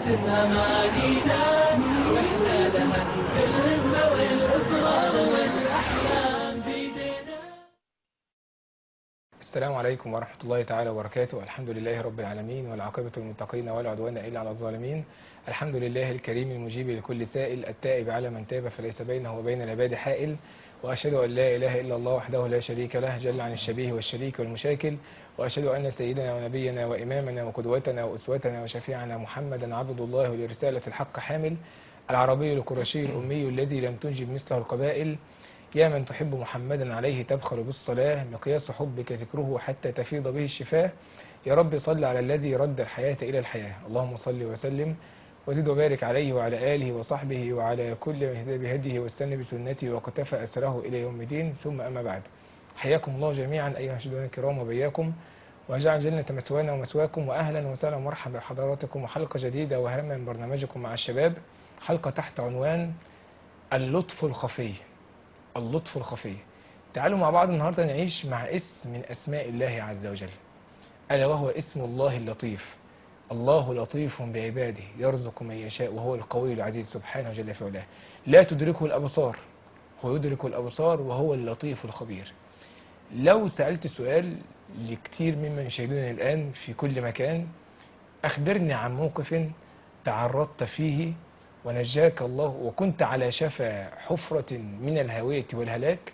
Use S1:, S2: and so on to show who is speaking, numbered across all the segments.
S1: أمانينا وإحنا لها بالهمة والإصرار والأحلام بيدينا
S2: السلام عليكم ورحمة الله تعالى وبركاته الحمد لله رب العالمين والعاقبة للمتقين ولا عدوان إلا على الظالمين الحمد لله الكريم المجيب لكل سائل التائب على من تاب فليس بينه وبين العباد حائل وأشهد أن لا إله إلا الله وحده لا شريك له جل عن الشبيه والشريك والمشاكل وأشهد أن سيدنا ونبينا وإمامنا وقدوتنا وأسوتنا وشفيعنا محمدا عبد الله ولرسالة الحق حامل العربي القرشي الأمي الذي لم تنجب مثله القبائل يا من تحب محمدا عليه تبخل بالصلاة مقياس حبك ذكره حتى تفيض به الشفاه يا رب صل على الذي رد الحياة إلى الحياة اللهم صل وسلم وزد وبارك عليه وعلى آله وصحبه وعلى كل من اهتدى بهديه واستنى بسنته وقتفى أسره إلى يوم الدين ثم أما بعد حياكم الله جميعا أيها المشاهدون الكرام وبياكم وجعل جنة مثوانا ومثواكم وأهلا وسهلا ومرحبا بحضراتكم وحلقة جديدة وهامة من برنامجكم مع الشباب حلقة تحت عنوان اللطف الخفي اللطف الخفي تعالوا مع بعض النهاردة نعيش مع اسم من أسماء الله عز وجل ألا وهو اسم الله اللطيف الله لطيف بعباده يرزق من يشاء وهو القوي العزيز سبحانه جل في علاه لا تدركه الأبصار هو يدرك الأبصار وهو اللطيف الخبير لو سألت سؤال لكثير ممن يشاهدونني الآن في كل مكان أخبرني عن موقف تعرضت فيه ونجاك الله وكنت على شفا حفرة من الهوية والهلاك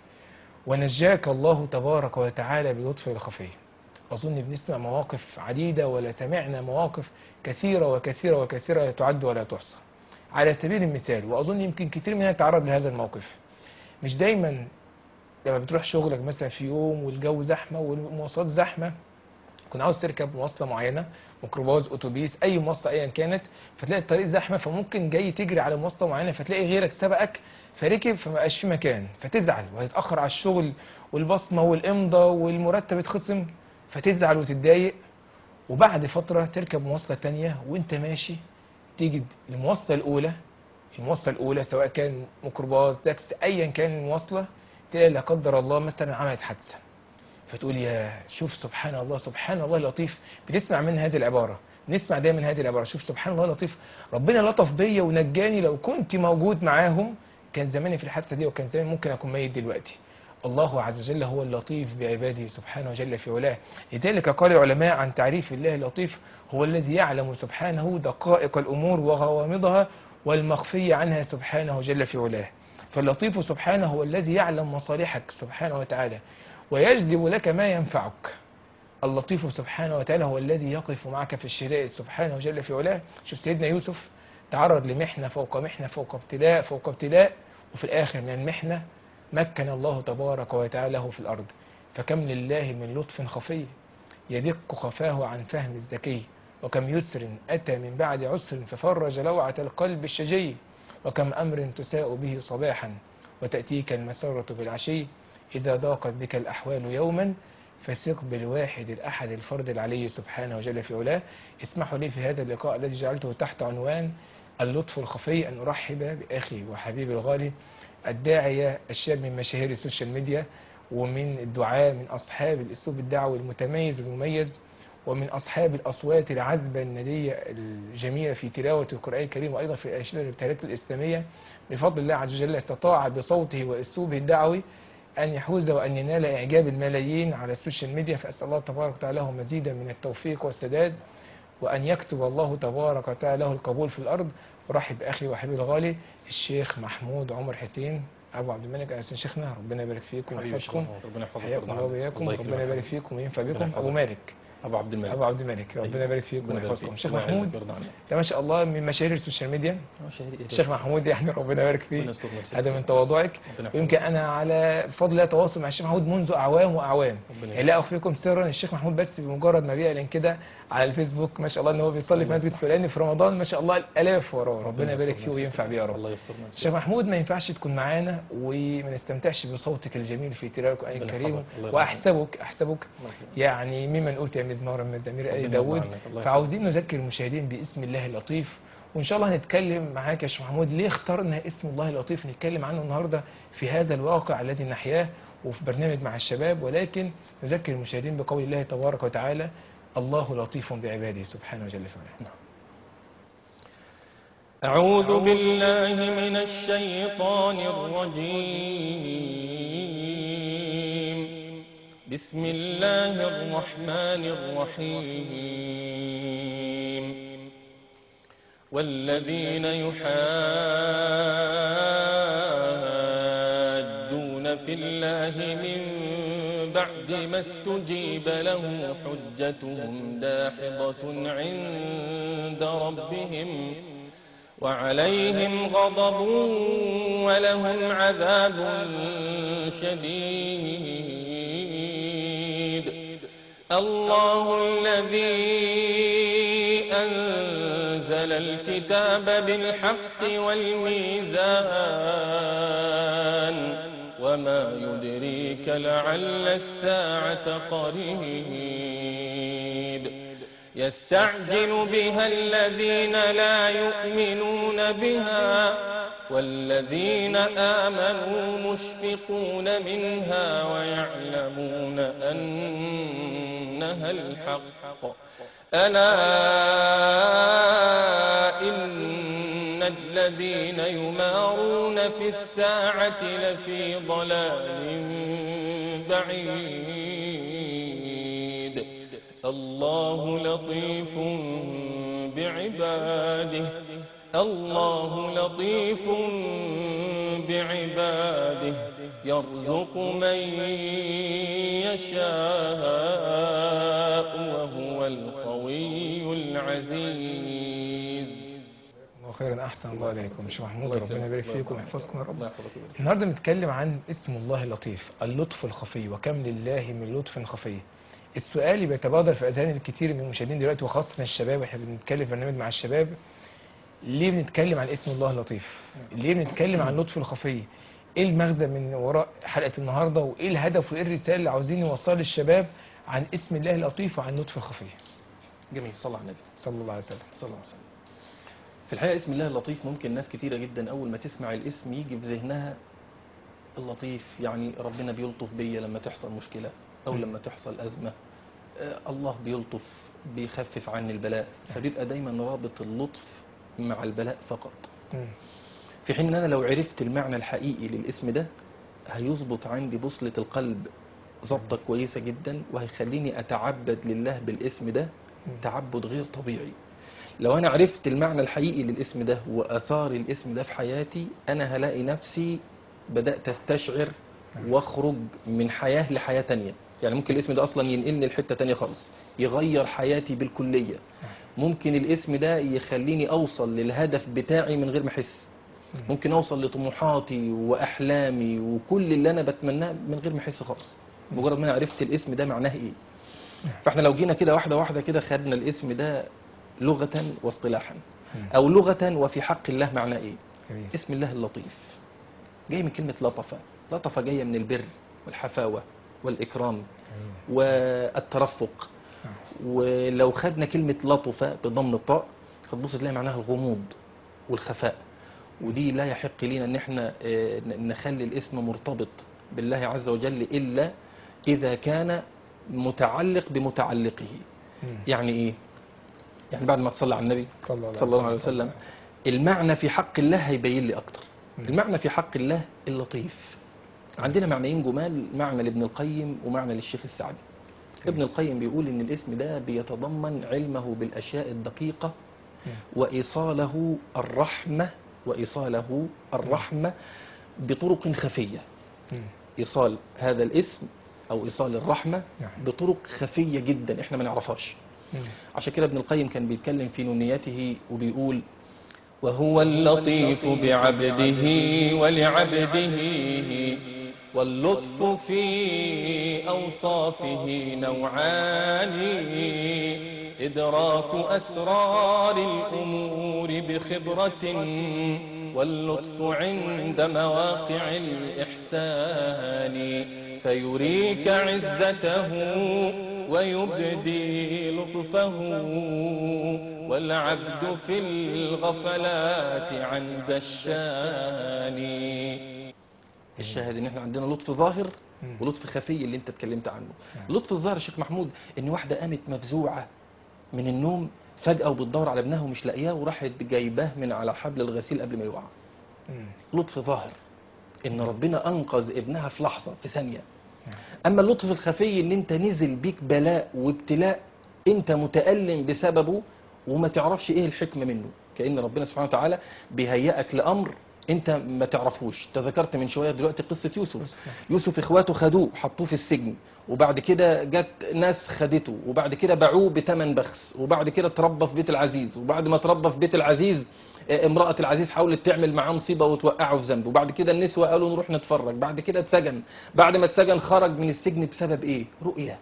S2: ونجاك الله تبارك وتعالى بلطفه الخفي أظن بنسمع مواقف عديدة ولا سمعنا مواقف كثيرة وكثيرة وكثيرة لا تعد ولا تحصى على سبيل المثال وأظن يمكن كثير مننا تعرض لهذا الموقف مش دايما لما بتروح شغلك مثلا في يوم والجو زحمة والمواصلات زحمة كنت عاوز تركب مواصلة معينة ميكروباص اتوبيس اي مواصلة ايا كانت فتلاقي الطريق زحمة فممكن جاي تجري على مواصلة معينة فتلاقي غيرك سبقك فركب فما بقاش في مكان فتزعل وهتتأخر على الشغل والبصمة والإمضة والمرتب اتخصم فتزعل وتتضايق وبعد فترة تركب مواصلة تانية وانت ماشي تيجي المواصلة الأولى المواصلة الأولى سواء كان ميكروباص تاكسي أيا كان المواصلة تلاقي لا قدر الله مثلا عملت حادثة فتقول يا شوف سبحان الله سبحان الله لطيف بتسمع من هذه العبارة نسمع دايما هذه العبارة شوف سبحان الله لطيف ربنا لطف بيا ونجاني لو كنت موجود معاهم كان زماني في الحادثة دي وكان زماني ممكن أكون ميت دلوقتي الله عز وجل هو اللطيف بعباده سبحانه وجل في علاه لذلك قال العلماء عن تعريف الله اللطيف هو الذي يعلم سبحانه دقائق الأمور وغوامضها والمخفي عنها سبحانه جل في علاه فاللطيف سبحانه هو الذي يعلم مصالحك سبحانه وتعالى ويجلب لك ما ينفعك اللطيف سبحانه وتعالى هو الذي يقف معك في الشدائد سبحانه جل في علاه شوف سيدنا يوسف تعرض لمحنة فوق محنة فوق ابتلاء فوق ابتلاء وفي الآخر من المحنة مكن الله تبارك وتعالى له في الأرض فكم لله من لطف خفي يدق خفاه عن فهم الذكي وكم يسر أتى من بعد عسر ففرج لوعة القلب الشجي وكم أمر تساء به صباحا وتأتيك المسرة بالعشي إذا ضاقت بك الأحوال يوما فثق بالواحد الأحد الفرد العلي سبحانه وجل في علاه اسمحوا لي في هذا اللقاء الذي جعلته تحت عنوان اللطف الخفي أن أرحب بأخي وحبيبي الغالي الداعية الشاب من مشاهير السوشيال ميديا ومن الدعاء من أصحاب الأسلوب الدعوي المتميز والمميز ومن أصحاب الأصوات العذبة الندية الجميلة في تلاوة القرآن الكريم وأيضا في الأنشطة الابتهالات الإسلامية بفضل الله عز وجل استطاع بصوته وأسلوبه الدعوي أن يحوز وأن ينال إعجاب الملايين على السوشيال ميديا فأسأل الله تبارك وتعالى له مزيدا من التوفيق والسداد وأن يكتب الله تبارك وتعالى له القبول في الأرض ورحب أخي وحبيبي الغالي الشيخ محمود عمر حسين أبو عبد الملك أهلا شيخنا ربنا يبارك فيكم ويحفظكم
S3: ربنا يحفظك
S2: حياكم الله وإياكم
S3: الله
S2: ربنا يبارك فيكم وينفع
S3: ربنا
S2: بكم
S3: يحفظك.
S2: أبو مالك
S3: ابو عبد الملك
S2: أبو عبد الملك ربنا
S3: أيوة.
S2: يبارك فيكم
S3: ربنا يبارك
S2: ويحفظكم
S3: فيك.
S2: شيخ
S3: الله يعزك
S2: محمود
S3: ويرضى عنك.
S2: ده ما شاء الله من مشاهير السوشيال ميديا
S3: آه، شهري إيه
S2: الشيخ
S3: بس.
S2: محمود يعني ربنا يبارك فيه
S3: ربنا يستر نفسك.
S2: هذا من تواضعك
S3: ربنا يحفظك.
S2: ويمكن انا على فضل الله تواصل مع الشيخ محمود منذ اعوام واعوام
S3: ربنا
S2: يعني لا اخفيكم سرا الشيخ محمود بس بمجرد ما بيعلن كده على الفيسبوك ما شاء الله ان هو بيصلي في
S3: الله
S2: مسجد فلاني في رمضان ما شاء الله الالاف وراه ربنا
S3: يستر
S2: يبارك فيه
S3: نفسك.
S2: وينفع بيه يا رب
S3: الله يستر نفسك.
S2: الشيخ محمود ما ينفعش تكون معانا وما نستمتعش بصوتك الجميل في تلاوة القرآن
S3: ربنا
S2: الكريم
S3: يحفظك. الله يرحمك.
S2: واحسبك احسبك
S3: الله يكرمك.
S2: يعني ممن اوتي مزمارا من مزامير ال
S3: ربنا
S2: داود
S3: يرضى عنك. الله
S2: فعاوزين نذكر المشاهدين باسم الله اللطيف وان شاء الله هنتكلم معاك يا شيخ محمود ليه اخترنا اسم الله اللطيف نتكلم عنه النهارده في هذا الواقع الذي نحياه وفي برنامج مع الشباب ولكن نذكر المشاهدين بقول الله تبارك وتعالى الله لطيف بعباده سبحانه وجل في علاه
S3: أعوذ بالله من الشيطان الرجيم بسم الله الرحمن الرحيم والذين يحاجون في الله من بعد ما استجيب له حجتهم داحضة عند ربهم وعليهم غضب ولهم عذاب شديد الله الذي أنزل الكتاب بالحق والميزان وما يدريك لعل الساعة قريب يستعجل بها الذين لا يؤمنون بها والذين آمنوا مشفقون منها ويعلمون أنها الحق ألا إن الذين يمارون في الساعة لفي ضلال بعيد الله لطيف بعباده الله لطيف بعباده يرزق من يشاء وهو القوي العزيز
S2: وخيرا احسن الله عليكم مش محمود
S3: الله
S2: ربنا يبارك
S3: يكرمك.
S2: فيكم ويحفظكم يا رب
S3: الله يحفظك ويبارك.
S2: النهارده بنتكلم عن اسم الله اللطيف اللطف الخفي وكم لله من لطف خفي السؤال اللي بيتبادر في اذهان الكثير من المشاهدين دلوقتي وخاصه الشباب واحنا بنتكلم في برنامج مع الشباب ليه بنتكلم عن اسم الله اللطيف ليه بنتكلم عن اللطف الخفي ايه المغزى من وراء حلقه النهارده وايه الهدف وايه الرساله اللي عاوزين نوصلها للشباب عن اسم الله اللطيف وعن اللطف الخفي
S3: جميل صلى على النبي
S2: صلى الله عليه وسلم
S3: صلى الله عليه وسلم في الحقيقة اسم الله اللطيف ممكن ناس كتيرة جدا أول ما تسمع الاسم يجي في ذهنها اللطيف يعني ربنا بيلطف بيا لما تحصل مشكلة أو
S2: م.
S3: لما تحصل أزمة آه، الله بيلطف بيخفف عني البلاء فبيبقى دايما رابط اللطف مع البلاء فقط
S2: مم.
S3: في حين ان انا لو عرفت المعنى الحقيقي للاسم ده هيظبط عندي بوصلة القلب ظبطة كويسة جدا وهيخليني اتعبد لله بالاسم ده تعبد غير طبيعي لو انا عرفت المعنى الحقيقي للاسم ده واثار الاسم ده في حياتي انا هلاقي نفسي بدأت استشعر واخرج من حياة لحياة تانية يعني ممكن الاسم ده اصلا ينقلني لحتة تانية خالص يغير حياتي بالكلية ممكن الاسم ده يخليني اوصل للهدف بتاعي من غير ما احس ممكن اوصل لطموحاتي واحلامي وكل اللي انا بتمناه من غير ما احس خالص مجرد ما انا عرفت الاسم ده معناه ايه فاحنا لو جينا كده واحده واحده كده خدنا الاسم ده لغه واصطلاحا او لغه وفي حق الله معناه ايه
S2: جميل.
S3: اسم الله اللطيف جاي من كلمه لطفه لطفه جايه من البر والحفاوه والاكرام
S2: جميل.
S3: والترفق ولو خدنا كلمة لطفة بضم الطاء هتبص تلاقي معناها الغموض والخفاء ودي لا يحق لينا ان احنا آه، ن- نخلي الاسم مرتبط بالله عز وجل الا اذا كان متعلق بمتعلقه
S2: مم.
S3: يعني ايه يعني بعد ما تصلي على النبي
S2: صلى الله عليه
S3: صلى الله عليه وسلم المعنى في حق الله هيبين لي اكتر
S2: مم.
S3: المعنى في حق الله اللطيف عندنا معنيين جمال معنى لابن القيم ومعنى للشيخ السعدي ابن القيم بيقول ان الاسم ده بيتضمن علمه بالاشياء الدقيقه
S2: مم.
S3: وايصاله الرحمه وايصاله الرحمه بطرق خفيه
S2: مم.
S3: ايصال هذا الاسم او ايصال الرحمه
S2: نعم.
S3: بطرق خفيه جدا احنا ما نعرفهاش
S2: مم.
S3: عشان كده ابن القيم كان بيتكلم في نونيته وبيقول وهو اللطيف بعبده ولعبده واللطف في أوصافه نوعان إدراك أسرار الأمور بخبرة واللطف عند مواقع الإحسان فيريك عزته ويبدي لطفه والعبد في الغفلات عند الشان الشاهد ان احنا عندنا لطف ظاهر
S2: مم.
S3: ولطف خفي اللي انت اتكلمت عنه
S2: نعم.
S3: اللطف الظاهر يا شيخ محمود ان واحده قامت مفزوعه من النوم فجأة وبتدور على ابنها ومش لاقياه وراحت جايباه من على حبل الغسيل قبل ما يقع
S2: مم.
S3: لطف ظاهر ان ربنا انقذ ابنها في لحظه في ثانيه اما اللطف الخفي ان انت نزل بيك بلاء وابتلاء انت متالم بسببه وما تعرفش ايه الحكمه منه كان ربنا سبحانه وتعالى بيهيئك لامر انت ما تعرفوش تذكرت من شويه دلوقتي قصه يوسف يوسف اخواته خدوه حطوه في السجن وبعد كده جت ناس خدته وبعد كده باعوه بثمن بخس وبعد كده اتربى في بيت العزيز وبعد ما اتربى في بيت العزيز آه، امرأة العزيز حاولت تعمل معاه مصيبة وتوقعه في ذنب وبعد كده النسوة قالوا نروح نتفرج بعد كده اتسجن بعد ما اتسجن خرج من السجن بسبب ايه رؤية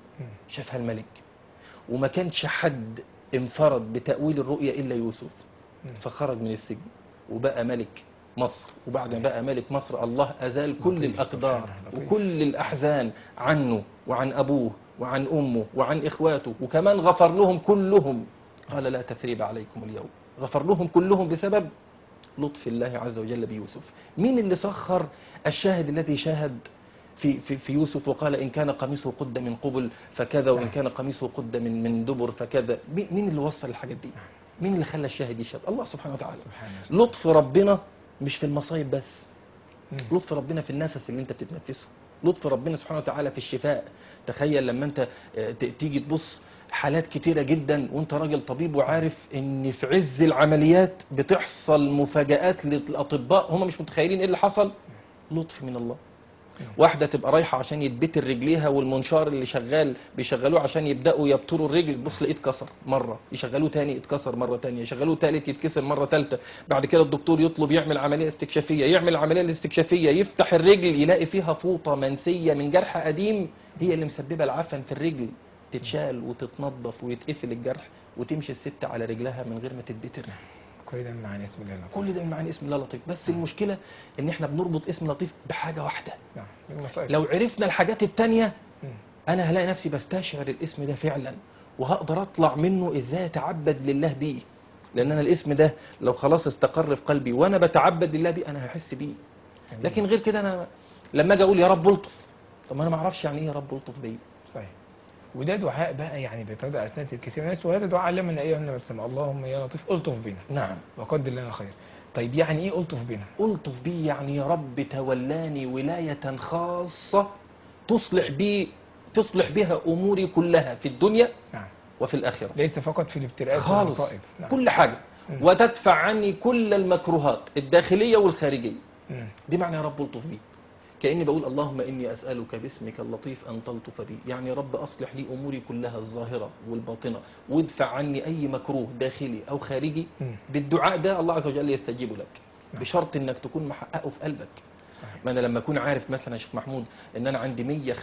S3: شافها الملك وما كانش حد انفرد بتأويل الرؤية إلا يوسف فخرج من السجن وبقى ملك مصر وبعد ما بقى ملك مصر الله أزال كل
S2: لطيف
S3: الأقدار
S2: سبحانه، لطيف.
S3: وكل الأحزان عنه وعن أبوه وعن أمه وعن إخواته وكمان غفر لهم كلهم قال لا تثريب عليكم اليوم غفر لهم كلهم بسبب لطف الله عز وجل بيوسف مين اللي سخر الشاهد الذي شاهد في, في, في يوسف وقال إن كان قميصه قد من قبل فكذا وإن كان قميصه قد من, من دبر فكذا مين مين اللي وصل الحاجات دي مين اللي خلى الشاهد يشهد الله سبحانه وتعالى
S2: سبحان الله.
S3: لطف ربنا مش في المصايب بس
S2: مم.
S3: لطف ربنا في النفس اللي انت بتتنفسه لطف ربنا سبحانه وتعالى في الشفاء تخيل لما انت آه، ت- تيجي تبص حالات كتيرة جدا وانت راجل طبيب وعارف ان في عز العمليات بتحصل مفاجآت للاطباء هم مش متخيلين ايه اللي حصل لطف من الله واحدة تبقى رايحة عشان يتبتر رجليها والمنشار اللي شغال بيشغلوه عشان يبدأوا يبتروا الرجل تبص لقيت اتكسر مرة يشغلوه تاني اتكسر مرة تانية يشغلوه تالت يتكسر مرة تالتة بعد كده الدكتور يطلب يعمل عملية استكشافية يعمل العملية الاستكشافية يفتح الرجل يلاقي فيها فوطة منسية من جرح قديم هي اللي مسببة العفن في الرجل تتشال وتتنظف ويتقفل الجرح وتمشي الست على رجلها من غير ما تتبتر
S2: كل ده من معاني اسم الله اللطيف.
S3: كل ده من معنى اسم الله لطيف بس المشكلة ان احنا بنربط اسم لطيف بحاجة واحدة
S2: نعم من المصائب
S3: لو عرفنا الحاجات التانية
S2: مم.
S3: انا هلاقي نفسي بستشعر الاسم ده فعلا وهقدر اطلع منه ازاي اتعبد لله بيه لان انا الاسم ده لو خلاص استقر في قلبي وانا بتعبد لله بيه انا هحس بيه
S2: جميل.
S3: لكن غير كده انا لما اجي اقول يا رب الطف طب ما انا ما اعرفش يعني ايه يا رب الطف بيا
S2: صحيح وده دعاء بقى يعني بيتردد على سنة الكثير من الناس وهذا دعاء علمنا ايه النبي صلى الله عليه وسلم اللهم يا لطيف الطف بنا
S3: نعم
S2: وقدر لنا خير طيب يعني ايه الطف بنا
S3: الطف بي يعني يا رب تولاني ولاية خاصة تصلح بي تصلح بها اموري كلها في الدنيا
S2: نعم
S3: وفي الاخره
S2: ليس فقط في الابتلاءات
S3: خالص
S2: والمصائب نعم.
S3: كل حاجه
S2: مم.
S3: وتدفع عني كل المكروهات الداخليه والخارجيه
S2: مم.
S3: دي معنى يا رب الطف بي كاني بقول اللهم اني اسالك باسمك اللطيف ان تلطف بي يعني يا رب اصلح لي اموري كلها الظاهره والباطنه وادفع عني اي مكروه داخلي او خارجي
S2: مم.
S3: بالدعاء ده الله عز وجل يستجيب لك
S2: نعم.
S3: بشرط انك تكون محققه في قلبك
S2: صحيح.
S3: ما انا لما اكون عارف مثلا يا شيخ محمود ان انا عندي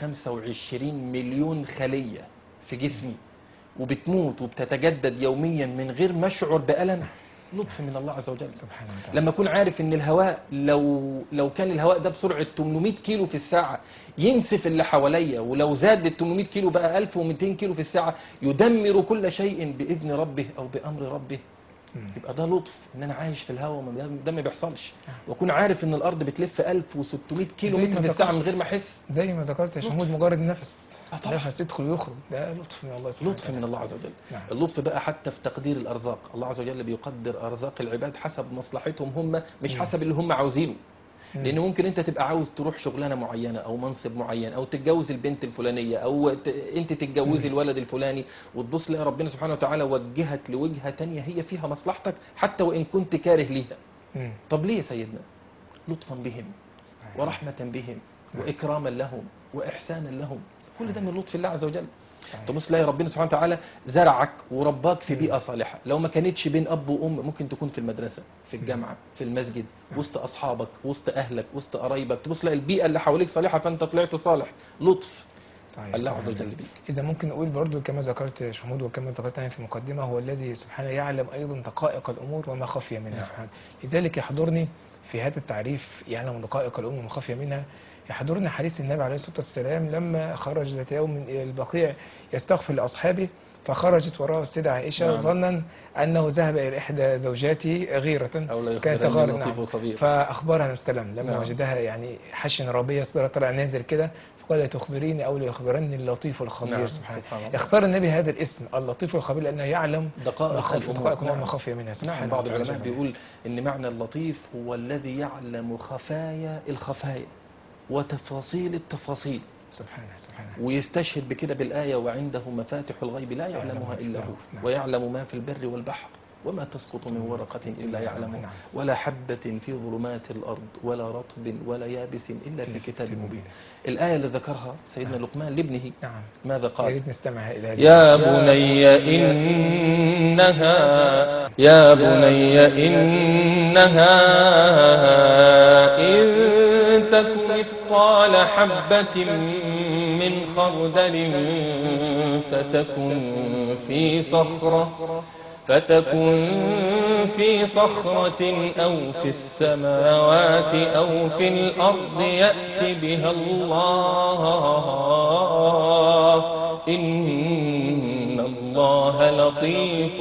S3: 125 مليون خليه في جسمي وبتموت وبتتجدد يوميا من غير ما اشعر بالم لطف من الله عز وجل
S2: سبحانه وتعالى
S3: لما اكون عارف ان الهواء لو لو كان الهواء ده بسرعه 800 كيلو في الساعه ينسف اللي حواليا ولو زاد ال 800 كيلو بقى 1200 كيلو في الساعه يدمر كل شيء باذن ربه او بامر ربه
S2: مم.
S3: يبقى ده لطف ان انا عايش في الهواء وما- ده ما بيحصلش واكون عارف ان الارض بتلف 1600 كيلو
S2: زي
S3: متر
S2: ما
S3: في الساعه
S2: ذكرت.
S3: من غير ما احس
S2: زي ما ذكرت يا
S3: لطف.
S2: شمود مجرد النفس
S3: آه طبعا.
S2: نفس يدخل ويخرج ده لطف من الله سبحانه
S3: لطف
S2: وتعالى.
S3: من الله عز وجل
S2: نعم.
S3: اللطف بقى حتى في تقدير الارزاق الله عز وجل بيقدر ارزاق العباد حسب مصلحتهم هم مش
S2: مم.
S3: حسب اللي هم عاوزينه
S2: مم.
S3: لان ممكن انت تبقى عاوز تروح شغلانه معينه او منصب معين او تتجوز البنت الفلانيه او ت... انت تتجوزي الولد الفلاني وتبص لها ربنا سبحانه وتعالى وجهك لوجهه تانية هي فيها مصلحتك حتى وان كنت كاره ليها
S2: مم.
S3: طب ليه يا سيدنا لطفا بهم
S2: صحيح.
S3: ورحمه بهم واكراما لهم واحسانا لهم كل ده من لطف الله عز وجل
S2: صحيح.
S3: تبص تلاقي ربنا سبحانه وتعالى زرعك ورباك في بيئه صالحه لو ما كانتش بين اب وام ممكن تكون في المدرسه في الجامعه في المسجد وسط اصحابك وسط اهلك وسط قرايبك تبص تلاقي البيئه اللي حواليك صالحه فانت طلعت صالح لطف
S2: صحيح.
S3: الله
S2: صحيح.
S3: عز وجل بيك
S2: إذا ممكن نقول برضو كما ذكرت يا شمود وكما ذكرت يعني في المقدمة هو الذي سبحانه يعلم أيضا دقائق الأمور وما خفي منها
S3: نعم.
S2: سبحانه لذلك يحضرني في هذا التعريف يعلم دقائق الأمور وما خفي منها يحضرني حديث النبي عليه الصلاة والسلام لما خرج ذات يوم من البقيع يستغفر لأصحابه فخرجت وراءه السيدة عائشة
S3: نعم.
S2: ظنا أنه ذهب إلى إحدى زوجاته غيرة
S3: او لا
S2: كانت
S3: يخبرني
S2: غار
S3: اللطيف
S2: نعم.
S3: الخبير
S2: فأخبرها السلام لما
S3: نعم.
S2: وجدها يعني حشن ربية صدر طلع نازل كده قال تخبريني أو ليخبرني اللطيف الخبير
S3: نعم،
S2: سبحانه
S3: سبحان الله.
S2: اختار النبي هذا الاسم اللطيف الخبير لأنه يعلم
S3: دقائق
S2: مخاف-
S3: الأمور.
S2: دقائق الأمور
S3: نعم.
S2: مخافية منها سبحانه
S3: نعم بعض
S2: وتعالى
S3: العلماء
S2: جل
S3: بيقول ان معنى اللطيف هو الذي يعلم خفايا الخفايا وتفاصيل التفاصيل
S2: سبحانه سبحانه
S3: ويستشهد بكده بالآية وعنده مفاتح الغيب لا يعلمها إلا هو
S2: نعم.
S3: ويعلم ما في البر والبحر وما تسقط من ورقة إلا يعلمها
S2: نعم.
S3: ولا حبة في ظلمات الأرض ولا رطب ولا يابس إلا في كتاب مبين الآية اللي ذكرها سيدنا لقمان لابنه
S2: نعم
S3: ماذا
S2: يا
S3: قال
S2: ريت نستمع إلى هذه
S3: يا بني إنها يا بني إنها إن تك مثقال حبة من خردل فتكن في صخرة فتكن في صخرة أو في السماوات أو في الأرض يأت بها الله إن الله لطيف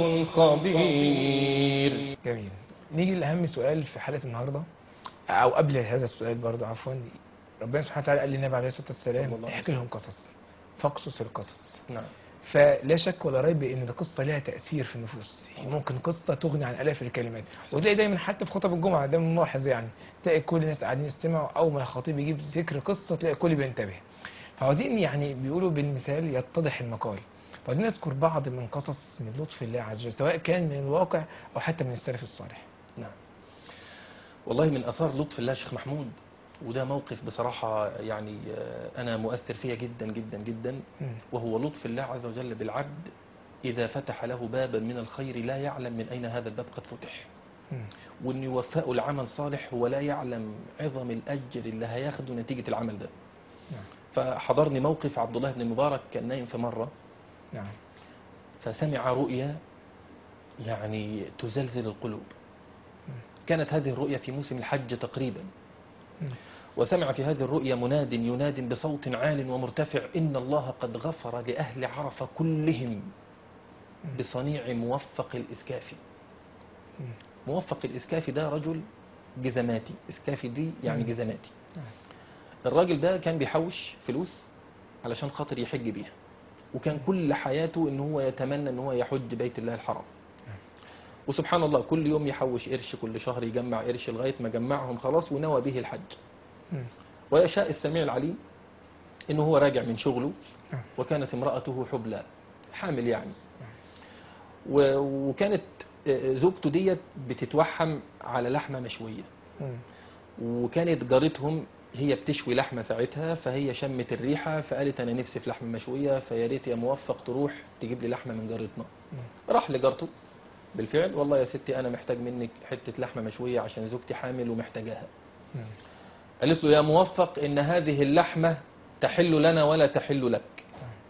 S3: خبير
S2: جميل نيجي لأهم سؤال في حلقة النهاردة أو قبل هذا السؤال برضو عفوا ربنا سبحانه وتعالى قال للنبي عليه الصلاة
S3: صلى
S2: والسلام
S3: الله عليه
S2: احكي لهم قصص فاقصص القصص
S3: نعم
S2: فلا شك ولا ريب ان القصه لها تاثير في النفوس ممكن قصه تغني عن الاف الكلمات وتلاقي دايما حتى في خطب الجمعه ده ملاحظ يعني تلاقي كل الناس قاعدين يستمعوا اول ما الخطيب يجيب ذكر قصه تلاقي الكل بينتبه فعاوزين يعني بيقولوا بالمثال يتضح المقال وعايزين نذكر بعض من قصص من لطف الله عز وجل سواء كان من الواقع او حتى من السلف الصالح
S3: نعم والله من أثار لطف الله شيخ محمود وده موقف بصراحة يعني آه، أنا مؤثر فيها جدا جدا جدا
S2: مم.
S3: وهو لطف الله عز وجل بالعبد إذا فتح له بابا من الخير لا يعلم من أين هذا الباب قد فتح
S2: مم.
S3: وأن يوفقه العمل صالح هو لا يعلم عظم الأجر اللي هياخده نتيجة العمل ده
S2: نعم.
S3: فحضرني موقف عبد الله بن المبارك كان نايم في مرة
S2: نعم
S3: فسمع رؤيا يعني تزلزل القلوب كانت هذه الرؤيا في موسم الحج تقريبا
S2: مم.
S3: وسمع في هذه الرؤيا مناد يناد بصوت عال ومرتفع إن الله قد غفر لأهل عرفة كلهم بصنيع موفق الإسكافي
S2: مم.
S3: موفق الإسكافي ده رجل جزماتي إسكافي دي يعني
S2: مم.
S3: جزماتي
S2: نعم.
S3: الراجل ده كان بيحوش فلوس علشان خاطر يحج بيها وكان كل حياته ان هو يتمنى ان هو يحج بيت الله الحرام وسبحان الله كل يوم يحوش قرش كل شهر يجمع قرش لغايه ما جمعهم خلاص ونوى به الحج
S2: مم.
S3: ويشاء السميع العليم انه هو راجع من شغله
S2: نعم.
S3: وكانت امرأته حبلى حامل يعني و- وكانت آه، زوجته ديت بتتوحم على لحمة مشوية
S2: مم.
S3: وكانت جارتهم هي بتشوي لحمة ساعتها فهي شمت الريحة فقالت أنا نفسي في لحمة مشوية فيا ريت يا موفق تروح تجيب لي لحمة من جارتنا راح لجارته بالفعل والله يا ستي أنا محتاج منك حتة لحمة مشوية عشان زوجتي حامل ومحتاجاها
S2: مم.
S3: قالت له يا موفق إن هذه اللحمة تحل لنا ولا تحل لك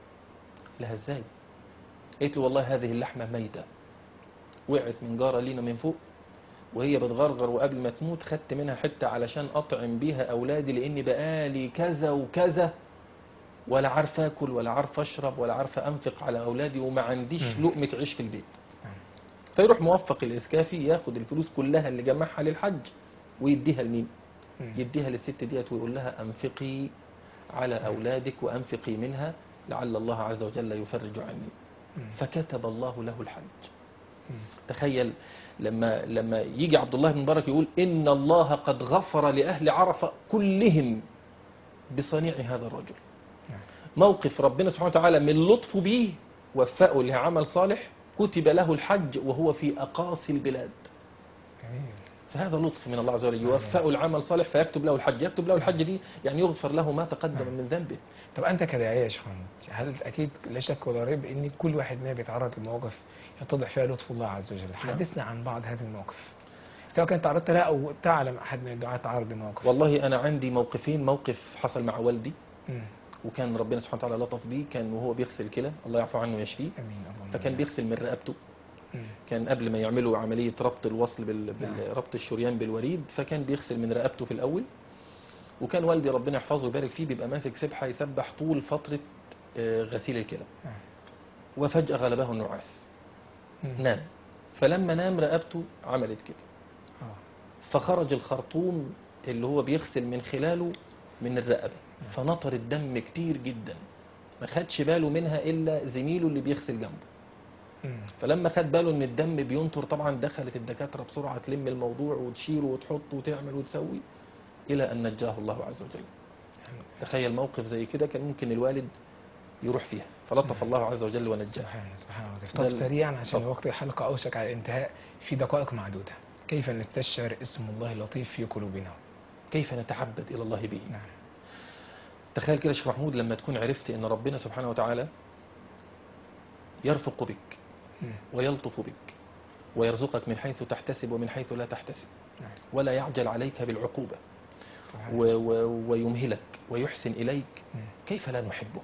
S3: لها ازاي قالت له والله هذه اللحمة ميتة وقعت من جارة لينا من فوق وهي بتغرغر وقبل ما تموت خدت منها حتة علشان أطعم بيها أولادي لأني بقالي كذا وكذا ولا عارف آكل ولا عارف أشرب ولا عارف أنفق على أولادي وما عنديش
S2: مم.
S3: لقمة عيش في البيت
S2: نعم.
S3: فيروح موفق الإسكافي ياخد الفلوس كلها اللي جمعها للحج ويديها لمين
S2: مم.
S3: يديها للست ديت ويقول لها أنفقي على أولادك وأنفقي منها لعل الله عز وجل يفرج عني
S2: مم.
S3: فكتب الله له الحج
S2: مم.
S3: تخيل لما لما يجي عبد الله بن مبارك يقول إن الله قد غفر لأهل عرفة كلهم بصنيع هذا الرجل
S2: نعم.
S3: موقف ربنا سبحانه وتعالى من لطفه به وفقه لعمل صالح كتب له الحج وهو في أقاصي البلاد
S2: جميل
S3: فهذا لطف من الله عز وجل
S2: سبحان
S3: يوفقه العمل صالح فيكتب له الحج يكتب له الحج دي يعني يغفر له ما تقدم
S2: نعم.
S3: من ذنبه
S2: طب انت كداعيه يا شيخ محمود هل اكيد لا شك ولا ريب ان كل واحد مننا بيتعرض لمواقف يتضح فيها لطف الله عز وجل حدثنا عن بعض هذه المواقف سواء كنت تعرضت لها او تعلم احد من الدعاة تعرض لمواقف
S3: والله أنا عندي موقفين موقف حصل مع والدي
S2: مم.
S3: وكان ربنا سبحانه وتعالى لطف بيه كان وهو بيغسل كلى الله يعفو عنه ويشفيه
S2: امين اللهم
S3: فكان
S2: آمين.
S3: بيغسل من رقبته
S2: مم.
S3: كان قبل ما يعملوا عملية ربط الوصل بال...
S2: نعم.
S3: بال... ربط الشريان بالوريد فكان بيغسل من رقبته في الأول وكان والدي ربنا يحفظه ويبارك فيه بيبقى ماسك سبحة يسبح طول فترة آه، غسيل الكلى
S2: نعم.
S3: وفجأة غلبه النعاس
S2: مم.
S3: نام فلما نام رقبته عملت كده
S2: آه.
S3: فخرج الخرطوم اللي هو بيغسل من خلاله من الرقبة فنطر الدم كتير جدا ما خدش باله منها إلا زميله اللي بيغسل جنبه
S2: مم.
S3: فلما خد باله ان الدم بينطر طبعا دخلت الدكاتره بسرعه تلم الموضوع وتشيله وتحط وتعمل وتسوي الى ان نجاه الله عز وجل. تخيل موقف زي كده كان ممكن الوالد يروح فيها فلطف الله عز وجل ونجاه.
S2: سبحان سبحان الله
S3: ده
S2: طب
S3: ال-
S2: سريعا عشان
S3: طب.
S2: وقت الحلقة أوشك على الانتهاء في دقائق معدودة كيف نستشعر اسم الله اللطيف في قلوبنا
S3: كيف نتعبد الى الله به؟
S2: نعم
S3: تخيل كده يا شيخ محمود لما تكون عرفت ان ربنا سبحانه وتعالى يرفق بك
S2: مم.
S3: ويلطف بك ويرزقك من حيث تحتسب ومن حيث لا تحتسب
S2: نعم
S3: ولا يعجل عليك بالعقوبه
S2: سبحان
S3: و و ويمهلك ويحسن اليك
S2: مم.
S3: كيف لا نحبه؟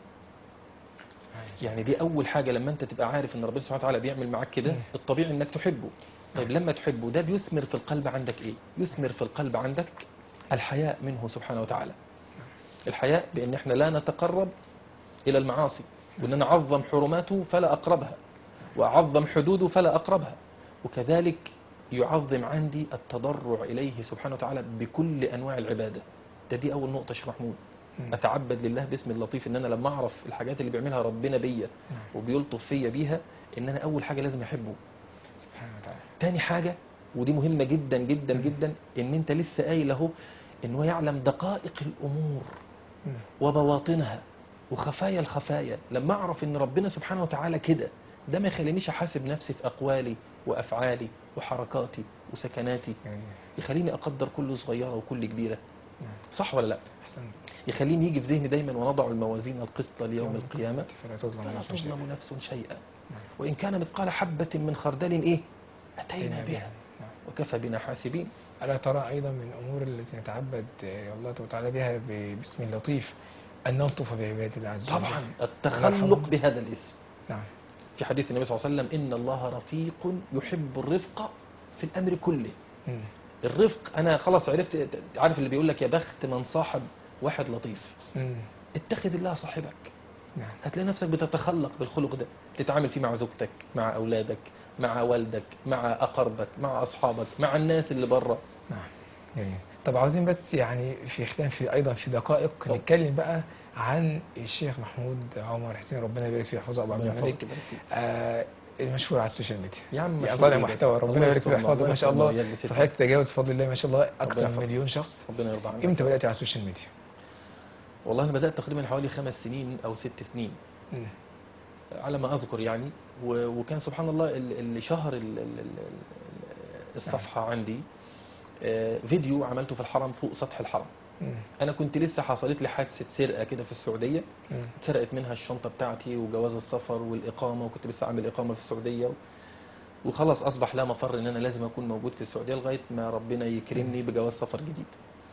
S2: سبحان
S3: يعني دي اول حاجه لما انت تبقى عارف ان ربنا سبحانه وتعالى بيعمل معاك كده
S2: مم.
S3: الطبيعي انك تحبه طيب لما تحبه ده بيثمر في القلب عندك ايه يثمر في القلب عندك الحياء منه سبحانه وتعالى الحياء بان احنا لا نتقرب الى المعاصي وان انا اعظم حرماته فلا اقربها واعظم حدوده فلا اقربها وكذلك يعظم عندي التضرع اليه سبحانه وتعالى بكل انواع العباده ده دي اول نقطه يا شيخ محمود
S2: مم.
S3: اتعبد لله باسم اللطيف ان انا لما اعرف الحاجات اللي بيعملها ربنا بيا
S2: نعم.
S3: وبيلطف فيا بيها ان انا اول حاجه لازم احبه
S2: سبحانه وتعالى
S3: تاني حاجه ودي مهمه جدا جدا جدا ان انت لسه قايل اهو ان هو يعلم دقائق الامور
S2: مم.
S3: وبواطنها وخفايا الخفايا لما اعرف ان ربنا سبحانه وتعالى كده ده ما يخلينيش احاسب نفسي في اقوالي وافعالي وحركاتي وسكناتي
S2: يعني
S3: يخليني اقدر كل صغيره وكل كبيره
S2: نعم
S3: صح ولا لا
S2: أحسنت
S3: يخليني يجي في ذهني دايما ونضع الموازين القسط ليوم القيامه
S2: فلا تظلم
S3: فلا
S2: نفس شيئا.
S3: تظلم نفس شيئا
S2: نعم.
S3: وإن كان مثقال حبة من خردل إيه أتينا
S2: أتينا
S3: بها
S2: نعم.
S3: وكفى بنا حاسبين
S2: ألا ترى أيضا من الأمور التي نتعبد آه، الله تعالى بها ب- باسم اللطيف أن نلطف بعباد الله عز وجل
S3: طبعا التخلق بهذا الاسم
S2: نعم
S3: في حديث النبي صلى الله عليه وسلم إن الله رفيق يحب الرفق في الأمر كله
S2: مم.
S3: الرفق أنا خلاص عرفت عارف اللي بيقول لك يا بخت من صاحب واحد لطيف
S2: مم.
S3: اتخذ الله صاحبك
S2: نعم
S3: هتلاقي نفسك بتتخلق بالخلق ده تتعامل فيه مع زوجتك مع أولادك مع والدك مع أقربك مع أصحابك مع الناس اللي بره
S2: نعم جميل طب عاوزين بس يعني في ختام في ايضا في دقائق
S3: اتفضل.
S2: نتكلم بقى عن الشيخ محمود عمر حسين ربنا يبارك فيه ويحفظه ابو عبد
S3: ربنا
S2: الملك
S3: يحفظك ويبارك فيك.
S2: آه المشهور على السوشيال ميديا
S3: يا عم
S2: يعني
S3: مشهور
S2: طالع
S3: بس.
S2: محتوى ربنا
S3: الله
S2: يبارك فيه
S3: يسترنا،
S2: ويحفظه
S3: الله
S2: ما شاء
S3: يسترنا
S2: الله
S3: ويجزي ستر.
S2: صحيح تجاوز بفضل الله ما شاء الله اكثر من
S3: يحفظك.
S2: مليون شخص
S3: ربنا يرضى عنك
S2: امتى بدات على السوشيال ميديا؟
S3: والله انا بدات تقريبا حوالي خمس سنين او ست سنين
S2: مم.
S3: على ما اذكر يعني و- وكان سبحان الله ال- اللي شهر ال- ال- ال- ال- الصفحه عندي آه، فيديو عملته في الحرم فوق سطح الحرم
S2: مم.
S3: انا كنت لسه حصلت لي حادثه سرقه كده في السعوديه
S2: مم.
S3: اتسرقت منها الشنطه بتاعتي وجواز السفر والاقامه وكنت لسه عامل اقامه في السعوديه و- وخلاص اصبح لا مفر ان انا لازم اكون موجود في السعوديه لغايه ما ربنا يكرمني بجواز سفر جديد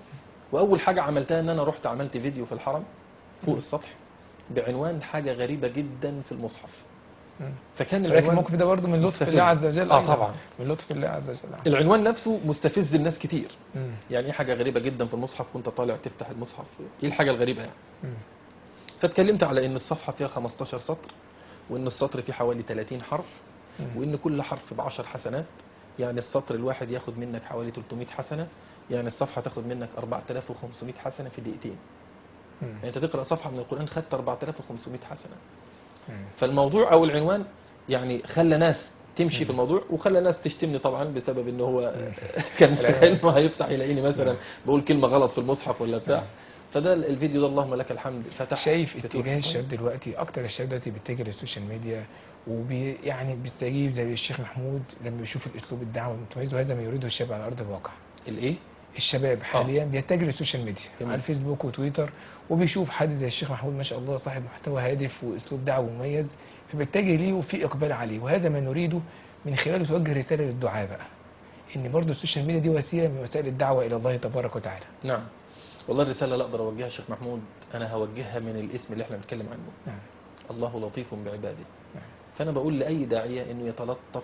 S3: واول حاجه عملتها ان انا رحت عملت فيديو في الحرم فوق
S2: مم.
S3: السطح بعنوان حاجه غريبه جدا في المصحف
S2: مم.
S3: فكان
S2: ولكن
S3: العنوان
S2: الموقف ده برضه من لطف
S3: مستفز.
S2: الله عز وجل
S3: اه
S2: أيضاً.
S3: طبعا
S2: من لطف الله عز وجل
S3: العنوان نفسه مستفز الناس كتير
S2: مم.
S3: يعني ايه حاجه غريبه جدا في المصحف وانت طالع تفتح المصحف ايه الحاجه الغريبه يعني
S2: مم.
S3: فاتكلمت على ان الصفحه فيها 15 سطر وان السطر فيه حوالي 30 حرف
S2: مم.
S3: وان كل حرف ب 10 حسنات يعني السطر الواحد ياخد منك حوالي 300 حسنه يعني الصفحه تاخد منك 4500 حسنه في دقيقتين
S2: مم.
S3: يعني انت تقرا صفحه من القران خدت 4500 حسنه
S2: مم.
S3: فالموضوع او العنوان يعني خلى ناس تمشي في الموضوع وخلى ناس تشتمني طبعا بسبب ان هو كان متخيل انه هيفتح يلاقيني مثلا بقول كلمه غلط في المصحف ولا بتاع فده الفيديو ده اللهم لك الحمد فتح
S2: شايف
S3: فتوح.
S2: اتجاه الشباب دلوقتي اكتر الشباب دلوقتي بيتجه للسوشيال ميديا وبي يعني بيستجيب زي الشيخ محمود لما بيشوف الاسلوب الدعوه المتميز وهذا ما يريده الشباب على ارض الواقع
S3: الايه
S2: الشباب حاليا بيتجه للسوشيال ميديا
S3: جميل.
S2: على الفيسبوك وتويتر وبيشوف حد زي الشيخ محمود ما شاء الله صاحب محتوى هادف واسلوب دعوه مميز فبيتجه ليه وفي اقبال عليه وهذا ما نريده من خلاله توجه رساله للدعاء بقى ان برضو السوشيال ميديا دي وسيله من وسائل الدعوه الى الله تبارك وتعالى
S3: نعم والله الرساله اللي اقدر اوجهها شيخ محمود انا هوجهها من الاسم اللي احنا بنتكلم عنه
S2: نعم
S3: الله لطيف بعباده
S2: نعم.
S3: فانا بقول لاي داعيه انه يتلطف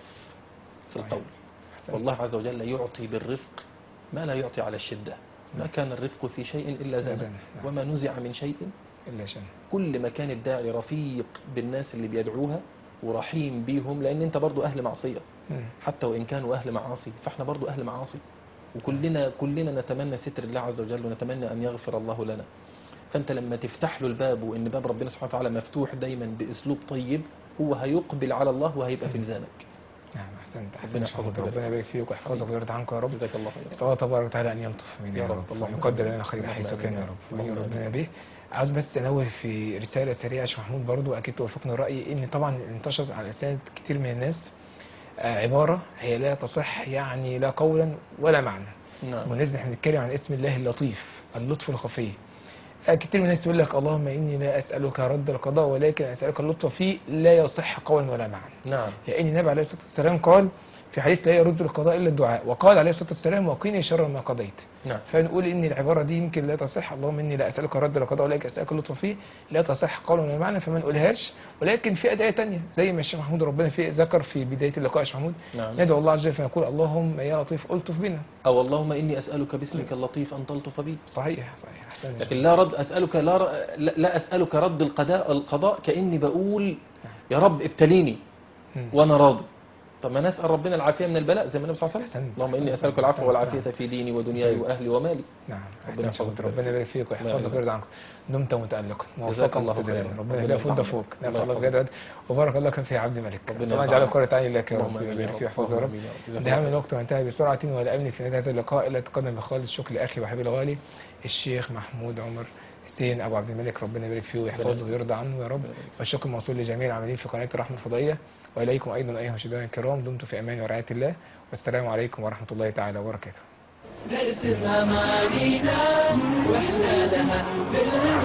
S3: في
S2: صحيح.
S3: القول
S2: أحسنت.
S3: والله عز وجل يعطي بالرفق ما لا يعطي على الشده ما
S2: نعم.
S3: كان الرفق في شيء الا زانه
S2: زانه. نعم.
S3: وما نزع من شيء
S2: الا شان
S3: كل ما كان الداعي رفيق بالناس اللي بيدعوها ورحيم بيهم لان انت برضو اهل معصيه
S2: مم.
S3: حتى وان كانوا اهل معاصي فاحنا برضو اهل معاصي وكلنا كلنا نتمنى ستر الله عز وجل ونتمنى ان يغفر الله لنا فانت لما تفتح له الباب وان باب ربنا سبحانه وتعالى مفتوح دايما باسلوب طيب هو هيقبل على الله وهيبقى في لزامك
S2: نعم احسنت
S3: ربنا
S2: احسنت
S3: يحفظك
S2: ربنا
S3: ويبارك
S2: يبارك فيك ويحفظك ويرضى عنك يا رب
S3: جزاك الله خير
S2: نسأل الله تبارك وتعالى أن يلطف بنا
S3: يا
S2: يا
S3: رب.
S2: رب
S3: اللهم
S2: ويقدر
S3: آمين.
S2: لنا خير
S3: اللهم
S2: حيث
S3: آمين
S2: كان
S3: يا
S2: يا
S3: رب.
S2: رب
S3: اللهم
S2: وأن ربنا
S3: آمين.
S2: به عاوز بس أنوه في رسالة سريعة يا شيخ محمود برضو أكيد توافقني الرأي إن طبعا انتشر على لسان كتير من الناس آه، عبارة هي لا تصح يعني لا قولا ولا معنى
S3: نعم
S2: بالنسبة احنا بنتكلم عن اسم الله اللطيف اللطف الخفي آه، كتير من الناس يقول لك اللهم إني لا أسألك رد القضاء ولكن أسألك اللطف فيه لا يصح قولا ولا معنى
S3: نعم
S2: لأن النبي عليه الصلاة والسلام قال في حديث لا يرد القضاء إلا الدعاء وقال عليه الصلاة والسلام وقيني شر ما قضيت
S3: نعم
S2: فنقول ان العباره دي يمكن لا تصح اللهم اني لا اسالك رد القضاء ولكن اسالك اللطف فيه لا تصح قولا ولا معنى فما نقولهاش ولكن في ادعيه تانية زي ما الشيخ محمود ربنا في ذكر في بدايه اللقاء يا شيخ محمود
S3: نعم
S2: ندعو الله عز وجل فنقول اللهم يا لطيف الطف بنا
S3: او اللهم اني اسالك باسمك اللطيف ان تلطف بي
S2: صحيح صحيح أحسن.
S3: لكن لا رد اسالك لا ر... لا لا اسالك رد القضاء القضاء كاني بقول يا رب ابتليني
S2: مم.
S3: وانا راضي طب ما نسال ربنا العافيه من البلاء زي ما النبي صلى الله عليه وسلم
S2: أحسنت.
S3: اللهم اني اسالك العفو والعافيه في ديني ودنياي واهلي ومالي
S2: نعم
S3: ربنا
S2: ربنا
S3: يحفظك
S2: ربنا يبارك فيك
S3: الله
S2: ويحفظك
S3: يعزك.
S2: ويرضى عنكم دمت متالقا
S3: جزاك
S2: موفقا
S3: الله
S2: مقتدرا.
S3: خيرا.
S2: ربنا
S3: ربنا
S2: يفوت
S3: يرضى
S2: فوق
S3: عنك. الله
S2: نفع الله
S3: يحفظك.
S2: زيادة وبارك الله في عبد ملك
S3: ربنا
S2: ربنا
S3: يرضى
S2: يجعله
S3: عنك.
S2: قرة عين لك يا
S3: اللهم
S2: رب
S3: آمين يا
S2: ويبارك
S3: رب.
S2: فيه ويحفظه يا رب
S3: اللهم آمين يا رب. جزاك
S2: انتهى من
S3: الله
S2: الوقت وانتهى بسرعة ولأمني في نهاية هذا اللقاء إلا تقدم بخالص شكر لأخي وحبيبي الغالي الشيخ محمود عمر حسين أبو عبد الملك ربنا يبارك فيه ويحفظه
S3: يحفظك.
S2: ويرضى عنه يا رب والشكر موصول لجميع العاملين في قناة الرحمة الفضائية وإليكم أيضا أيها المشاهدين الكرام دمتم في أمان ورعاية الله والسلام عليكم ورحمة الله تعالى وبركاته
S1: نرسم أمانينا وإحنا لها بالهم